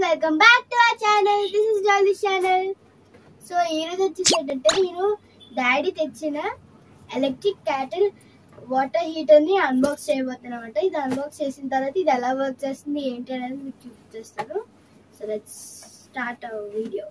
welcome back to our channel this is Jolly channel so ఈ రోజు వచ్చేసి ఏంటంటే నేను డాడీ తెచ్చిన ఎలక్ట్రిక్ క్యాటిల్ వాటర్ హీటర్ ని అన్బాక్స్ చేయబోతున్నాను అనమాట ఇది అన్బాక్స్ చేసిన తర్వాత ఇది ఎలా వర్క్ చేస్తుంది ఏంటి అనేది మీకు చూపిస్తాను so let's start our video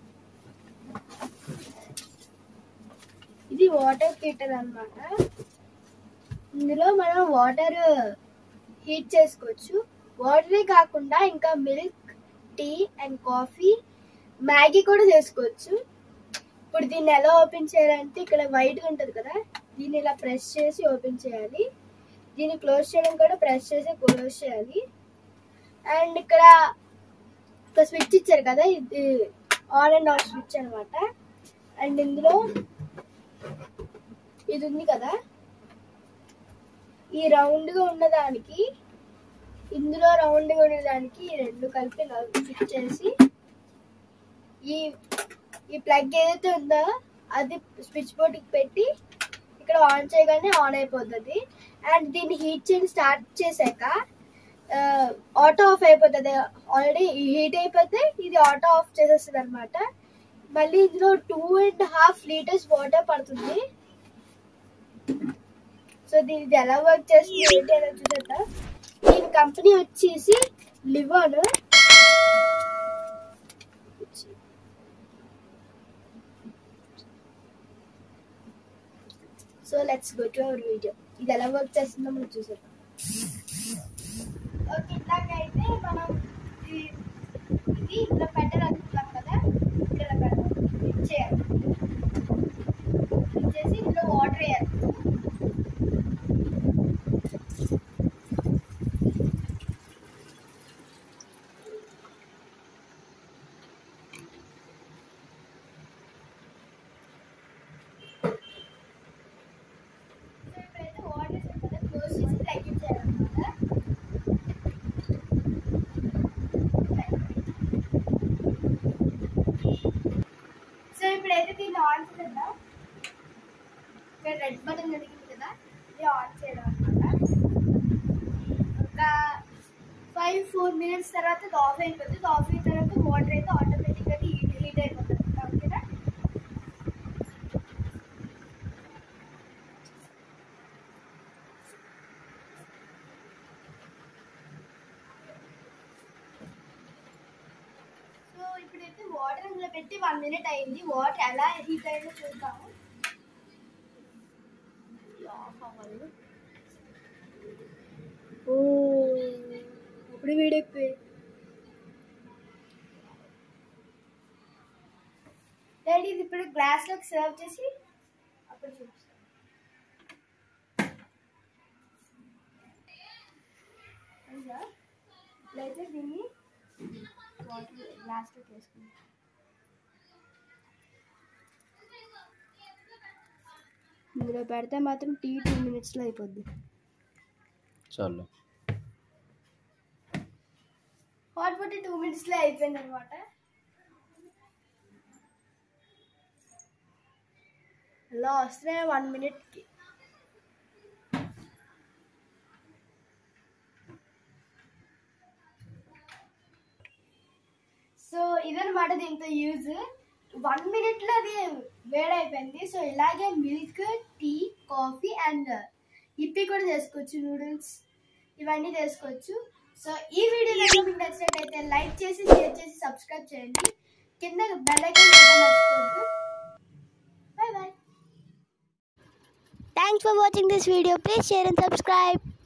ఇది వాటర్ హీటర్ అన్నమాట ఇందులో మనం వాటర్ హీట్ చేసుకోవచ్చు వాటరే కాకుండా ఇంకా milk tea and coffee Maggi కూడా చేసుకోవచ్చు ఇప్పుడు దీన్ని ఎలా ఓపెన్ చేయాలంటే ఇక్కడ వైట్గా ఉంటుంది కదా దీన్ని ఇలా ప్రెస్ చేసి ఓపెన్ చేయాలి దీన్ని క్లోజ్ చేయడం కూడా ప్రెస్ చేసి క్లోజ్ చేయాలి అండ్ ఇక్కడ ఒక స్విచ్ ఇచ్చారు కదా ఇది ఆన్ అండ్ ఆఫ్ స్విచ్ అనమాట అండ్ ఇందులో ఇది ఉంది కదా ఈ రౌండ్ గా ఉన్నదానికి ఇందులో రౌండ్ గా ఉన్నదానికి ఈ రెండు కలిపి ఇలా ఫిట్ చేసి ఈ ఈ ప్లగ్ ఏదైతే ఉందో అది స్విచ్ బోర్డ్కి పెట్టి ఇక్కడ ఆన్ చేయగానే ఆన్ అయిపోతుంది అండ్ దీన్ని హీట్ చేయడం స్టార్ట్ చేశాక ఆటో ఆఫ్ అయిపోతుంది ఆల్రెడీ హీట్ అయిపోతే ఇది ఆటో ఆఫ్ చేసేస్తుంది అనమాట మళ్ళీ ఇందులో two and half litres water పడుతుంది సో దీని ఇది ఎలా వర్క్ చేస్తుంది ఏంటి అనేది చూసేద్దాం దీని కంపెనీ వచ్చేసి లివన్ so let's go to our video ఇది ఎలా వర్క్ చేస్తుందో మనం చూసేద్దాం ఓకే ఇట్లాగైతే మనం ఇది ఇది ఇందులో పెట్టాలనుకుంటాం కదా ఇక్కడ పెడదాం ఇచ్చేయాలి ఇచ్చేసి ఇందులో వాటర్ వేయాలి సో ఇప్పుడైతే వాటర్ వేసాం కదా క్లోజ్ చేసి తగ్గించేయాలన్నమాట సో ఇప్పుడైతే దీన్ని ఆన్ చేద్దాం ఇక్కడ రెడ్ బటన్ జరిగింది కదా ఇది ఆన్ చేయడం అనమాట ఒక ఫైవ్ ఫోర్ మినిట్స్ తర్వాత ఇది ఆఫ్ అయిపోతుంది ఇది ఆఫ్ అయిన తర్వాత వాటర్ అయితే ఆటోమేటిక్గా హీట్ హీట్ అయిపోతుంది ఓకేనా సో ఇప్పుడైతే వాటర్ అందులో పెట్టి వన్ మినిట్ అయింది వాటర్ ఎలా హీట్ అయిందో చూద్దాము ఆఫ్ అవ్వాలి ఓ ఇప్పుడు వేడెక్కిపోయి డాడీ ఇది ఇప్పుడు గ్లాస్లోకి సర్వ్ చేసి అప్పుడు చూపిస్తాను అయ్యా ఇట్లయితే దీన్ని వాటర్ గ్లాస్లోకి వేసుకుంటాం ఇందులో పెడితే మాత్రం టీ టూ మినిట్స్లో అయిపోద్ది చాలు హాట్ వాటర్ టూ మినిట్స్లో అయిపోయింది అనమాట అలా వస్తే వన్ మినిట్కి సో ఇదనమాట దీంతో యూజ్ వన్ మినిట్లో అది వేడైపోయింది సో ఇలాగే మిల్క్ టీ కాఫీ అండ్ ఇప్పి కూడా చేసుకోవచ్చు నూడిల్స్ ఇవన్నీ చేసుకోవచ్చు సో ఈ వీడియో కనుక మీకు నచ్చినట్టయితే లైక్ చేసి షేర్ చేసి సబ్స్క్రైబ్ చేయండి కింద బెల్ ఐకాన్ మర్చిపోద్దు bye bye thanks for watching this video please share and subscribe